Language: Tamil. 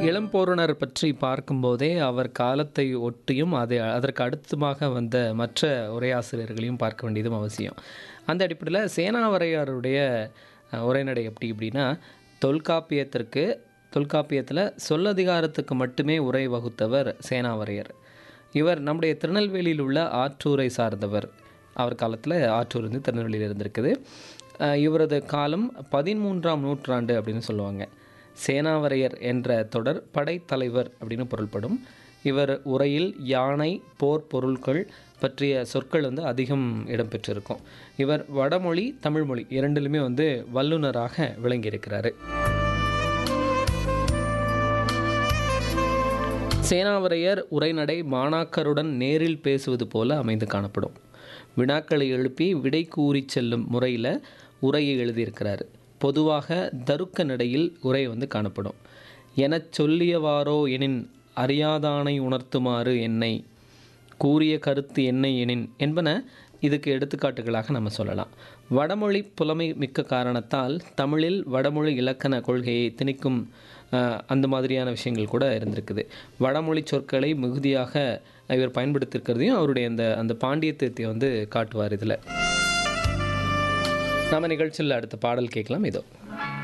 இளம்பூரணர் பற்றி பார்க்கும்போதே அவர் காலத்தை ஒட்டியும் அதை அதற்கு அடுத்தமாக வந்த மற்ற உரையாசிரியர்களையும் பார்க்க வேண்டியதும் அவசியம் அந்த அடிப்படையில் சேனாவரையாருடைய அஹ், உரைநடை எப்படி இப்படின்னா தொல்காப்பியத்திற்கு தொல்காப்பியத்தில் சொல்லதிகாரத்துக்கு மட்டுமே உரை வகுத்தவர் சேனாவரையர் இவர் நம்முடைய திருநெல்வேலியில் உள்ள ஆற்றூரை சார்ந்தவர் அவர் காலத்தில் ஆற்றூர் வந்து திருநெல்வேலியில் இருந்திருக்குது அஹ், இவரது காலம் பதிமூன்றாம் நூற்றாண்டு அப்படின்னு சொல்லுவாங்க சேனாவரையர் என்ற தொடர் படைத்தலைவர் அப்படின்னு பொருள்படும் இவர் உரையில் யானை போர் பொருட்கள் பற்றிய சொற்கள் வந்து அதிகம் இடம்பெற்றிருக்கும் இவர் வடமொழி தமிழ்மொழி இரண்டிலுமே வந்து வல்லுனராக விளங்கியிருக்கிறாரு சேனாவரையர் உரைநடை மாணாக்கருடன் நேரில் பேசுவது போல அமைந்து காணப்படும் வினாக்களை எழுப்பி விடை கூறி செல்லும் முறையில் உரையை எழுதியிருக்கிறார் பொதுவாக தருக்க நடையில் உரை வந்து காணப்படும் எனச் சொல்லியவாறோ எனின் அறியாதானை உணர்த்துமாறு என்னை கூறிய கருத்து என்ன எனின் என்பன இதுக்கு எடுத்துக்காட்டுகளாக நம்ம சொல்லலாம் வடமொழி புலமை மிக்க காரணத்தால் தமிழில் வடமொழி இலக்கண கொள்கையை திணிக்கும் அஹ், அந்த மாதிரியான விஷயங்கள் கூட இருந்திருக்குது வடமொழி சொற்களை மிகுதியாக இவர் பயன்படுத்தியிருக்கிறதையும் அவருடைய அந்த அந்த பாண்டியத்தை வந்து காட்டுவார் இதில் நம்ம நிகழ்ச்சியில் அடுத்த பாடல் கேட்கலாம் இதோ